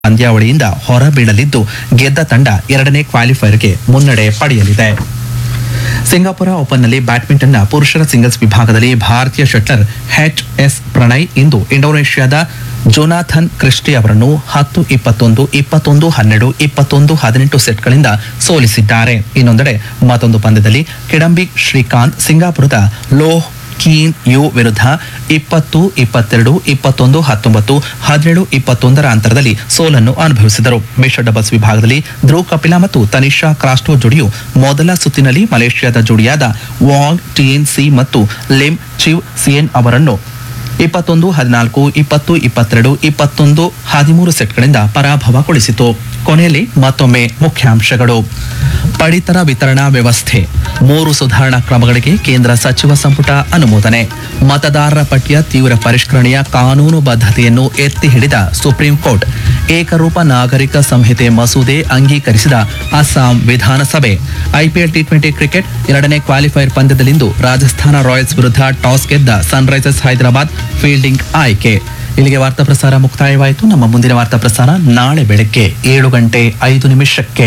ಪಂದ್ಯಾವಳಿಯಿಂದ ಹೊರಬೀಳಲಿದ್ದು ಗೆದ್ದ ತಂಡ ಎರಡನೇ ಕ್ವಾಲಿಫೈರ್ಗೆ ಮುನ್ನಡೆ ಪಡೆಯಲಿದೆ ಸಿಂಗಾಪುರ ಓಪನ್ನಲ್ಲಿ ಬ್ಯಾಡ್ಮಿಂಟನ್ನ ಪುರುಷರ ಸಿಂಗಲ್ಸ್ ವಿಭಾಗದಲ್ಲಿ ಭಾರತೀಯ ಶಟ್ಲರ್ ಎಚ್ ಎಸ್ ಪ್ರಣಯ್ ಇಂದು ಇಂಡೋನೇಷ್ಯಾದ ಜೊನಾಥನ್ ಕ್ರಿಸ್ಟಿ ಅವರನ್ನು ಹತ್ತು ಇಪ್ಪತ್ತೊಂದು ಇಪ್ಪತ್ತೊಂದು ಹನ್ನೆರಡು ಇಪ್ಪತ್ತೊಂದು ಹದಿನೆಂಟು ಸೆಟ್ಗಳಿಂದ ಸೋಲಿಸಿದ್ದಾರೆ ಇನ್ನೊಂದೆಡೆ ಮತ್ತೊಂದು ಪಂದ್ಯದಲ್ಲಿ ಕಿಡಂಬಿ ಶ್ರೀಕಾಂತ್ ಸಿಂಗಾಪುರದ ಲೋಹ್ ಕೀನ್ ಯು ವಿರುದ್ಧ ಇಪ್ಪತ್ತು ಇಪ್ಪತ್ತೆರಡು ಇಪ್ಪತ್ತೊಂದು ಹತ್ತೊಂಬತ್ತು ಹದಿನೇಳು ಇಪ್ಪತ್ತೊಂದರ ಅಂತರದಲ್ಲಿ ಸೋಲನ್ನು ಅನುಭವಿಸಿದರು ಮಿಶ್ರ ಡಬಲ್ಸ್ ವಿಭಾಗದಲ್ಲಿ ಧ್ರುವ್ ಕಪಿಲಾ ಮತ್ತು ತನಿಷಾ ಕ್ರಾಸ್ಟೋ ಜೋಡಿಯು ಮೊದಲ ಸುತ್ತಿನಲ್ಲಿ ಮಲೇಷ್ಯಾದ ಜೋಡಿಯಾದ ವಾಂಗ್ ಟಿಎನ್ ಸಿ ಮತ್ತು ಲೆಮ್ ಚಿವ್ ಸಿಯನ್ ಅವರನ್ನು ಇಪ್ಪತ್ತೊಂದು ಹದಿನಾಲ್ಕು ಇಪ್ಪತ್ತು ಇಪ್ಪತ್ತೆರಡು ಇಪ್ಪತ್ತೊಂದು ಹದಿಮೂರು ಸೆಟ್ಗಳಿಂದ ಪರಾಭವಗೊಳಿಸಿತು ಕೊನೆಯಲ್ಲಿ ಮತ್ತೊಮ್ಮೆ ಮುಖ್ಯಾಂಶಗಳು ಪಡಿತರ ವಿತರಣಾ ವ್ಯವಸ್ಥೆ ಮೂರು ಸುಧಾರಣಾ ಕ್ರಮಗಳಿಗೆ ಕೇಂದ್ರ ಸಚಿವ ಸಂಪುಟ ಅನುಮೋದನೆ ಮತದಾರರ ಪಟ್ಟಿಯ ತೀವ್ರ ಪರಿಷ್ಕರಣೆಯ ಕಾನೂನು ಬದ್ಧತೆಯನ್ನು ಎತ್ತಿ ಹಿಡಿದ ಸುಪ್ರೀಂ ಕೋರ್ಟ್ ಏಕರೂಪ ನಾಗರಿಕ ಸಂಹಿತೆ ಮಸೂದೆ ಅಂಗೀಕರಿಸಿದ ಅಸ್ಸಾಂ ವಿಧಾನಸಭೆ ಐಪಿಎಲ್ ಟಿ ಟ್ವೆಂಟಿ ಕ್ರಿಕೆಟ್ ಎರಡನೇ ಕ್ವಾಲಿಫೈರ್ ಪಂದ್ಯದಲ್ಲಿಂದು ರಾಜಸ್ಥಾನ ರಾಯಲ್ಸ್ ವಿರುದ್ಧ ಟಾಸ್ ಗೆದ್ದ ಸನ್ರೈಸರ್ಸ್ ಹೈದರಾಬಾದ್ ಫೀಲ್ಡಿಂಗ್ ಆಯ್ಕೆ ಇಲ್ಲಿಗೆ ವಾರ್ತಾ ಪ್ರಸಾರ ಮುಕ್ತಾಯವಾಯಿತು ನಮ್ಮ ಮುಂದಿನ ವಾರ್ತಾ ಪ್ರಸಾರ ನಾಳೆ ಬೆಳಗ್ಗೆ ಏಳು ಗಂಟೆ ಐದು ನಿಮಿಷಕ್ಕೆ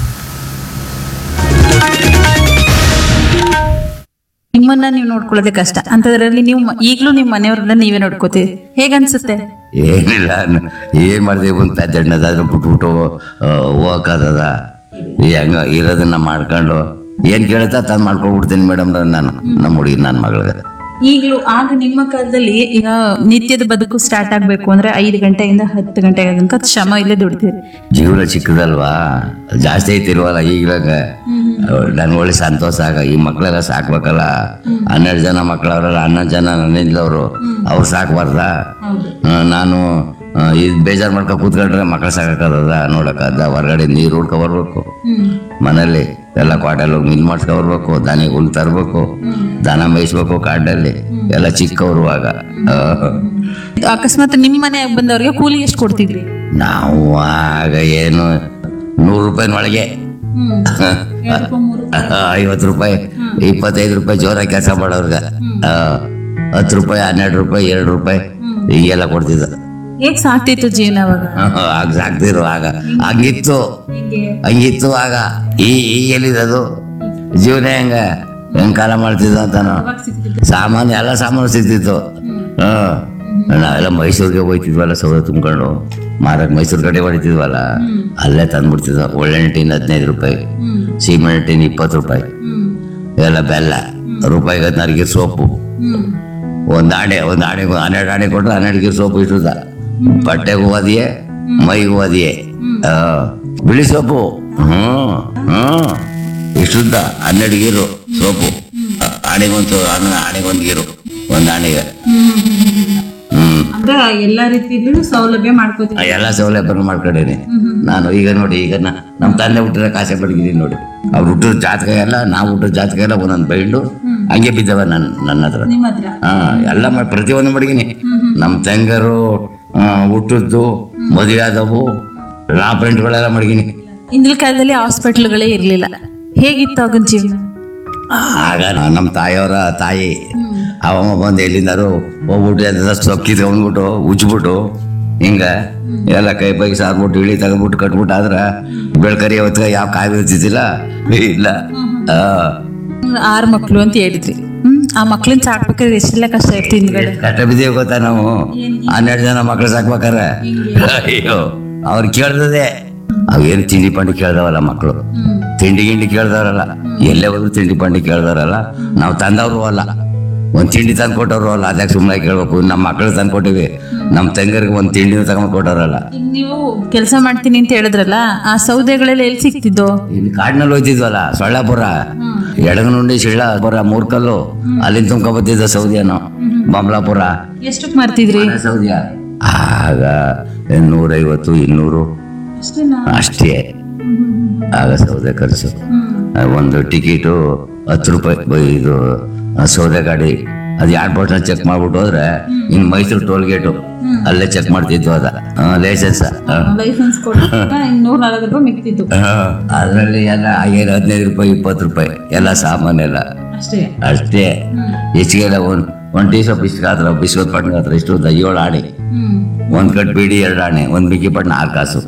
ನಿಮ್ಮನ್ನ ನೀವು ನೋಡ್ಕೊಳ್ಳೋದೇ ಕಷ್ಟ ಅಂತದ್ರಲ್ಲಿ ನೀವು ಮ- ಈಗ್ಲೂ ನಿಮ್ ಮನೆಯವ್ರನ್ನ ನೀವೇ ನೋಡ್ಕೋತೀರಿ ಹೇಗನ್ಸುತ್ತೆ ಏನಿಲ್ಲ ನ- ಏನ್ ಮಾಡಿದೆವು ಅಂತ ದಣ್ಣದಾದ್ರೆ ಬಿಟ್ಬಿಟ್ಟು ಹೋಗಕ್ಕದ ಹೆಂಗ ಇರೋದನ್ನ ಮಾಡ್ಕೊಂಡು ಏನ್ ಕೇಳುತ್ತಾ ತಂದು ಮಾಡ್ಕೊಬಿಡ್ತೀನಿ ಮೇಡಮ್ ನಾನು ನಮ್ಮ ಹುಡುಗಿ ನನ್ನ ಮಗಳಿಗೆ ಈಗಲೂ ಆಗ ನಿಮ್ಮ ಕಾಲದಲ್ಲಿ ಈಗ ನಿತ್ಯದ ಬದುಕು ಸ್ಟಾರ್ಟ್ ಆಗ್ಬೇಕು ಅಂದ್ರೆ ಐದು ಗಂಟೆಯಿಂದ ಹತ್ತು ಗಂಟೆ ತನಕ ಶ್ರಮ ಇಲ್ಲೇ ದುಡ್ತೀರಿ ಜೀವನ ಚಿಕ್ಕದಲ್ವಾ ಜಾಸ್ತಿ ಐತಿಲ್ವಲ್ಲ ಈಗಲಾಗ ನನ್ ಒಳ್ಳೆ ಸಂತೋಷ ಆಗ ಈ ಮಕ್ಕಳೆಲ್ಲ ಸಾಕ್ಬೇಕಲ್ಲ ಹನ್ನೆರಡು ಜನ ಮಕ್ಕಳವ್ರಲ್ಲ ಹನ್ನೊಂದು ಜನ ನನ್ನಿಂದವ್ರು ಅವ್ರು ಸಾಕ್ಬಾರ್ದ ಆ, ನಾನು ಆ, ಇದ್ ಬೇಜಾರ್ ಮಾಡ್ಕೊ ಕೂತ್ಕೊಂಡ್ರೆ ಮಕ್ಕಳು ಸಾಕಕ್ಕದ ನೋಡಕ್ಕದ ಹೊರಗಡೆ ನೀರು ಹುಡ್ಕೊ ಬರ್ಬೇಕು ಮನೇಲಿ ಎಲ್ಲ ಕ್ವಾಟಲ್ಲಿ ಹೋಗಿ ಮಿಲ್ ಮಾಡ್ಸ್ಕೊ ಬರ್ಬೇಕು ದನಿಗೆ ಹುಲ್ ತರ್ಬೇಕು ದನ ಮೇಯಿಸ್ಬೇಕು ಕಾಡಲ್ಲಿ ಎಲ್ಲ ಚಿಕ್ಕವ್ರು ಆಗ ಆ. ಅಕಸ್ಮಾತ್ ನಿಮ್ ಮನೆ ಬಂದವ್ರಿಗೆ ಕೂಲಿ ಎಷ್ಟು ಕೊಡ್ತಿದ್ರಿ ನಾವು ಆಗ ಏನು ನೂರು ರೂಪಾಯಿನೊಳಗೆ ಐವತ್ತು ರೂಪಾಯಿ ಇಪ್ಪತ್ತೈದು ರೂಪಾಯಿ ಜೋರಾಗಿ ಕೆಲಸ ಮಾಡೋರ್ಗ ಆ, ಹತ್ತು ರೂಪಾಯಿ ಹನ್ನೆರಡು ರೂಪಾಯಿ ಎರಡು ರೂಪಾಯಿ ಹೀಗೆಲ್ಲ ಕೊಡ್ತಿದ್ದ ಹೇಗ್ ಸಾಕ್ತಿತ್ತು ಜೀವನ ಅವಾಗ ಆಗ ಸಾಕ್ತಿರು ಆಗ ಹಂಗಿತ್ತು ಹಂಗಿತ್ತು ಆಗ ಈ ಈಗ ಎಲ್ಲಿರೋದು ಜೀವನ ಹೆಂಗ ಹೆಂಗ್ ಕಾಲ ಮಾಡ್ತಿದ್ದ ಅಂತ ಸಾಮಾನು ಎಲ್ಲ ಸಾಮಾನು ಸಿಗ್ತಿತ್ತು ಹ್ಮ್ ನಾವೆಲ್ಲ ಮೈಸೂರಿಗೆ ಹೋಯ್ತಿದ್ವಲ್ಲ ಸೌದೆ ತುಂಬ್ಕೊಂಡು ಮಾರಕ್ ಮೈಸೂರು ಕಡೆ ಹೊಡಿತಿದ್ವಲ್ಲ ಅಲ್ಲೇ ತಂದ್ಬಿಡ್ತಿದ್ವ ಒಳ್ಳೆ ಟಿನ್ ಹದಿನೈದು ರೂಪಾಯಿ ಸಿಮೆಂಟ್ ಟಿನ್ ಇಪ್ಪತ್ತು ರೂಪಾಯಿ ಎಲ್ಲ ಬೆಲ್ಲ ರೂಪಾಯಿಗೆ ಹದಿನಾರಿಗೆ ಸೋಪು ಒಂದ್ ಆಣೆ ಒಂದ್ ಆಣೆ ಹನ್ನೆರಡು ಆಣೆ ಕೊಟ್ರೆ ಹನ್ನೆರಡು ಗಿರ್ ಸೋಪು ಇಷ್ಟುದ ಬಟ್ಟೆಗೂ ಅದಿಯೇ ಮೈಗೂ ಅದಿಯೇ ಆ, ಬಿಳಿ ಸೋಪು ಹ್ಮ್ ಹ್ಮ್ ಇಷ್ಟುದ್ದ ಹನ್ನೆರಡು ಗೀರು ಸೋಪು ಆಣೆಗೊಂದು ಆಣೆಗೊಂದು ಗೀರು ಒಂದ್ ಆಣೆಗೆ ಹ್ಮ್ ಅಂದ್ರೆ ಎಲ್ಲಾ ರೀತಿಯಲ್ಲೂ ಸೌಲಭ್ಯ ಮಾಡ್ಕೋತೀವಿ ಆ ಎಲ್ಲ ಸೌಲಭ್ಯ ಮಾಡ್ಕೊಂಡೇನಿ ನಾನು ಈಗ ನೋಡಿ ಈಗ ನಾ- ನಮ್ಮ ತಂದೆ ಹುಟ್ಟಿದ ಕಾಸೆ ಬಡಗಿದೀನಿ ನೋಡಿ ಅವ್ರು ಹುಟ್ಟಿದ ಜಾತಕ ಎಲ್ಲ ನಾವು ಹುಟ್ಟಿದ ಜಾತಕ ಎಲ್ಲ ಒಂದೊಂದು ಬೈಂಡು ಹಂಗೆ ಬಿದ್ದವ ನನ್ನ ನನ್ನ ಹತ್ರ ನಿಮ್ಮ ಹತ್ರ ಹಾ ಎಲ್ಲ ಮ- ಪ್ರತಿಯೊಂದು ಮಡಗಿನಿ ನಮ್ಮ ತಂಗರು ಆ, ಹುಟ್ಟಿದ್ದು ಮದುವೆ ಆದವು ಲಾ ಪ್ರಿಂಟ್ಗಳೆಲ್ಲ ಮಡಗಿನಿ ಹಿಂದಿನ ಕಾಲದಲ್ಲಿ ಹಾಸ್ಪಿಟ್ಲ್ಗಳೇ ಇರ್ಲಿಲ್ಲ ಹೇಗಿತ್ತು ಆಗಿನ ಜೀವನ ಆಗ ನಾ- ನಮ್ಮ ತಾಯಿಯವರ ತಾಯಿ ಅವಮ್ಮ ಬಂದು ಎಲ್ಲಿಂದಾರು ಹೋಗ್ಬಿಟ್ಟು ಎಲ್ಲ ಸೊಪ್ಪು ಕಿತ್ಕೊಂಡ್ಬಿಟ್ಟು ಉಜ್ಬಿಟ್ಟು ಹಿಂಗ ಎಲ್ಲ ಕೈ ಪೈಗೆ ಸಾರ್ಬಿಟ್ಟು ಇಳಿ ತಗೊಂಡ್ಬಿಟ್ಟು ಕಟ್ಬಿಟ್ಟು ಆದ್ರ ಬೆಳ್ಕರಿ ಹೊತ್ತಿಗೆ ಯಾವ ಕಾಯಿ ಇರ್ತಿದ್ದಿಲ್ಲ ಇಲ್ಲ ಆ, ಆರು ಮಕ್ಳು ಅಂತ ಹೇಳಿದ್ರಿ ಹ್ಮ್ ಆ ಮಕ್ಳನ್ನ ಸಾಕ್ಬೇಕಾದ್ರೆ ಎಷ್ಟೆಲ್ಲ ಕಷ್ಟ ಇರ್ತಿ ಹಿಂದ್ಗಡೆ ಕಷ್ಟ ಬಿದ್ದೀವಿ ಗೊತ್ತಾ ನಾವು ಹನ್ನೆರಡು ಜನ ಮಕ್ಳು ಸಾಕ್ಬೇಕಾರೆ ಅಯ್ಯೋ ಅವ್ರು ಕೇಳ್ದದೆ ಅವೇನು ತಿಂಡಿ ಪಂಡಿ ಕೇಳ್ದವಲ್ಲ ಮಕ್ಕಳು ತಿಂಡಿ ಗಿಂಡಿ ಕೇಳ್ದವ್ರಲ್ಲ ಎಲ್ಲೇ ಹೋದ್ರು ತಿಂಡಿ ಪಂಡಿ ಕೇಳ್ದವ್ರಲ್ಲ ನಾವು ತಂದವ್ರು ಅಲ್ಲ ಒಂದ್ ತಿಂಡಿ ತಂದು ಕೊಟ್ಟವ್ರು ಅಲ್ಲ ಅದಕ್ಕೆ ಸುಮ್ಮನೆ ಕೇಳ್ಬೇಕು ನಮ್ಮ ಮಕ್ಳು ತಂದು ಕೊಟ್ಟಿವಿ ನಮ್ಮ ತಂಗರಿಗೆ ಒಂದ್ ತಿಂಡಿ ತಗೊಂಡ್ ಕೊಟ್ಟವ್ರಲ್ಲ ಈಗ ನೀವು ಕೆಲಸ ಮಾಡ್ತೀನಿ ಅಂತ ಹೇಳಿದ್ರಲ್ಲ ಆ ಸೌದೆಗಳೆಲ್ಲ ಎಲ್ಲಿ ಸಿಕ್ತಿದ್ದು ಇಲ್ಲಿ ಕಾಡಿನಲ್ಲಿ ಹೋಯ್ತಿದ್ವಲ್ಲ ಸೊಳ್ಳಾಪುರ ಎಡಗನುಂಡಿ ಶಿಳ್ಳಾಪುರ ಮೂರ್ಕಲ್ಲು ಅಲ್ಲಿಂದ ತುಂಬ್ಕೊ ಬತ್ತಿದ್ದ ಸೌದಿಯನು ಬಮ್ಲಾಪುರ ಎಷ್ಟಕ್ಕೆ ಮಾರ್ತಿದ್ರಿ ಸೌದಿಯ ಆಗ ನೂರೈವತ್ತು ಇನ್ನೂರು ಅಷ್ಟೇ ಆಗ ಸೌದೆ ಖರ್ಚು ಒಂದು ಟಿಕೆಟು ಹತ್ತು ರೂಪಾಯಿ ಬ- ಇದು ಆ, ಸೌದೆ ಗಾಡಿ ಅದು ಏರ್ಪೋರ್ಟ್ ಚೆಕ್ ಮಾಡ್ಬಿಟ್ಟು ಹೋದ್ರೆ ಇನ್ ಮೈಸೂರು ಟೋಲ್ ಗೇಟು ಅಲ್ಲೇ ಚೆಕ್ ಮಾಡ್ತಿದ್ವು ಅದ ಲೈಸೆನ್ಸ್ ಲೈಸೆನ್ಸ್ ಕೊಟ್ಟು ನೂರ ನಲ್ವತ್ತು ರೂಪಾಯಿ ಮಿಕ್ತಿತ್ತು ಅದರಲ್ಲಿ ಎಲ್ಲ ಏನು ಹದಿನೈದು ರೂಪಾಯಿ ಇಪ್ಪತ್ತು ರೂಪಾಯಿ ಎಲ್ಲ ಸಾಮಾನೆಲ್ಲ ಅಷ್ಟೇ ಅಷ್ಟೇ ಹೆಚ್ಚಿಗೆಲ್ಲ ಒಂದ್ ಒಂದ್ ಟೀ ಸೊಪ್ಪು ಇಷ್ಟು ಗಾತ್ರ ಬಿಸ್ಕೊತ್ ಪಟ್ಟ ಗಾತ್ರ ಇಷ್ಟು ಉದ್ದ ಏಳು ಆಡಿ ಹ್ಮ್ ಒಂದ್ ಕಟ್ ಬೀಡಿ ಎರಡು ಆಣೆ ಒಂದ್ ಬಿಕ್ಕಿ ಪಟ್ ನಾಲ್ಕು ಕಾಸು